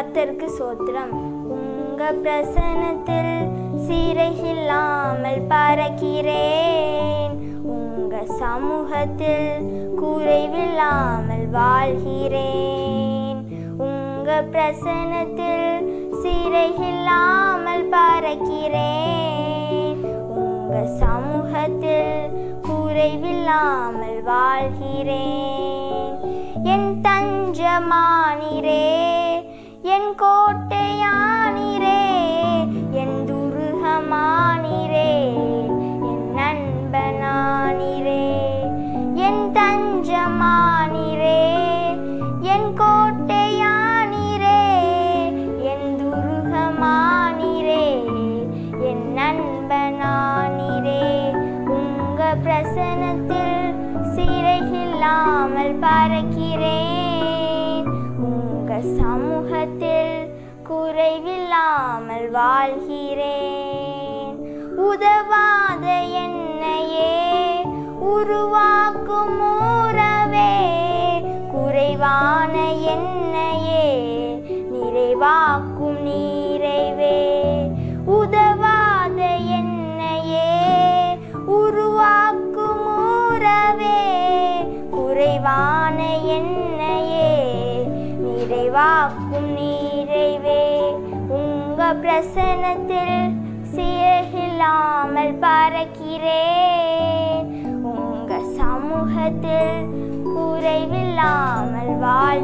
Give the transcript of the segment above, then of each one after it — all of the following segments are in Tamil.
கத்தருக்கு சோத்திரம் உங்க பிரசனத்தில் சீரையில்லாமல் பறக்கிறேன் உங்க சமூகத்தில் குறைவில்லாமல் வாழ்கிறேன் உங்க பிரசனத்தில் சீரையில்லாமல் பறக்கிறேன் உங்க சமூகத்தில் குறைவில்லாமல் வாழ்கிறேன் என் தஞ்சமானிரே என் கோட்டையானிரே என் துருகமானிரே என் நண்பனானிரே என் தஞ்சமானிரே என் கோட்டையானிரே என் துருகமானிரே என் நண்பனானிரே உங்க பிரசனத்தில் சிறையில்லாமல் பறக்கிறேன் உங்க சமூகத்தில் குறைவில்லாமல் வாழ்கிறேன் உதவாத என்னையே உருவாக்கும் உறவே குறைவான என்னையே நிறைவாக்கும் நிறைவே உதவாத என்னையே உருவாக்கும் உறவே குறைவான என்னையே நிறைவாக்கும் நிறைவே உங்க பிரசனத்தில் சீரகில்லாமல் பறக்கிறேன் உங்க சமூகத்தில் குறைவில்லாமல்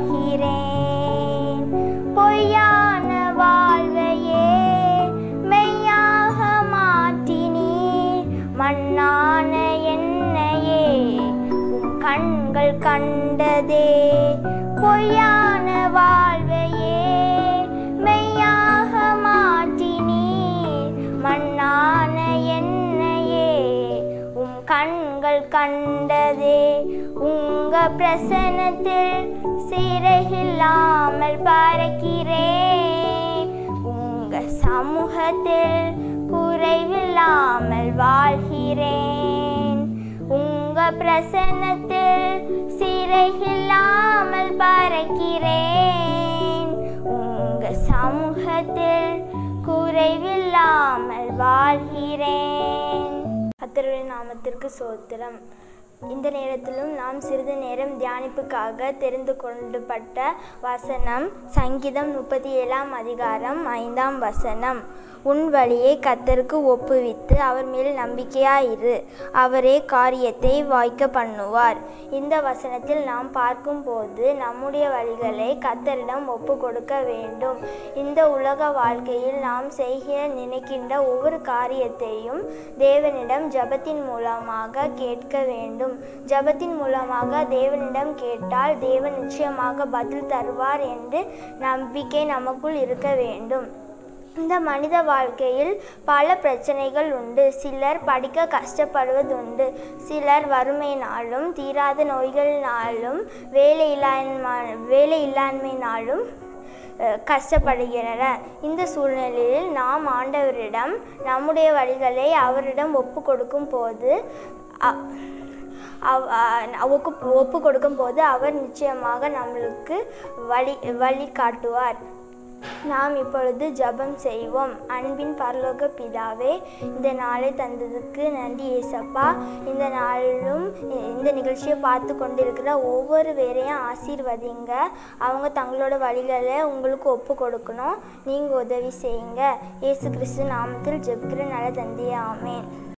வாழ்கிறேன் பொய்யான வாழ்வையே மெய்யாக மாற்றினீ மண்ணான என்னையே உன் கண்கள் கண்டதே பொய்யான வாழ்வையே மெய்யாக மாற்றினீர் மண்ணான என்னையே உம் கண்கள் கண்டதே உங்க பிரசனத்தில் சிறையில்லாமல் பறக்கிறேன் உங்க சமூகத்தில் குறைவில்லாமல் வாழ்கிறேன் உங்க பிரசன்னத்தில் சிறையில்லாமல் பறக்கிறேன் உங்க சமூகத்தில் குறைவில்லாமல் வாழ்கிறேன் கத்தருடைய நாமத்திற்கு சோத்திரம் இந்த நேரத்திலும் நாம் சிறிது நேரம் தியானிப்புக்காக தெரிந்து கொண்டுபட்ட வசனம் சங்கீதம் முப்பத்தி ஏழாம் அதிகாரம் ஐந்தாம் வசனம் உன் வழியை கத்தருக்கு ஒப்புவித்து அவர் மேல் நம்பிக்கையாயிரு அவரே காரியத்தை வாய்க்க பண்ணுவார் இந்த வசனத்தில் நாம் பார்க்கும்போது நம்முடைய வழிகளை கத்தரிடம் ஒப்பு கொடுக்க வேண்டும் இந்த உலக வாழ்க்கையில் நாம் செய்ய நினைக்கின்ற ஒவ்வொரு காரியத்தையும் தேவனிடம் ஜபத்தின் மூலமாக கேட்க வேண்டும் ஜபத்தின் மூலமாக தேவனிடம் கேட்டால் தேவன் நிச்சயமாக பதில் தருவார் என்று நம்பிக்கை நமக்குள் இருக்க வேண்டும் இந்த மனித வாழ்க்கையில் பல பிரச்சனைகள் உண்டு சிலர் படிக்க கஷ்டப்படுவதுண்டு சிலர் வறுமையினாலும் தீராத நோய்களினாலும் வேலை இல்லாண்மை வேலை இல்லாண்மையினாலும் அஹ், கஷ்டப்படுகின்றனர் இந்த சூழ்நிலையில் நாம் ஆண்டவரிடம் நம்முடைய வழிகளை அவரிடம் ஒப்பு கொடுக்கும் போது அ- அவ- அ- ஒப்பு ஒப்பு கொடுக்கும் போது அவர் நிச்சயமாக நம்மளுக்கு வழி வழி காட்டுவார் நாம் இப்பொழுது ஜெபம் செய்வோம் அன்பின் பரலோக பிதாவே இந்த நாளை தந்ததுக்கு நன்றி ஏசப்பா இந்த நாளிலும் இ- இந்த நிகழ்ச்சியை பார்த்து கொண்டிருக்கிற ஒவ்வொரு பேரையும் ஆசீர்வதிங்க அவங்க தங்களோட வழிகளை உங்களுக்கு ஒப்பு கொடுக்கணும் நீங்கள் உதவி செய்யுங்க இயேசு கிறிஸ்து நாமத்தில் ஜெபிக்கிற நல்ல தந்தையே ஆமேன்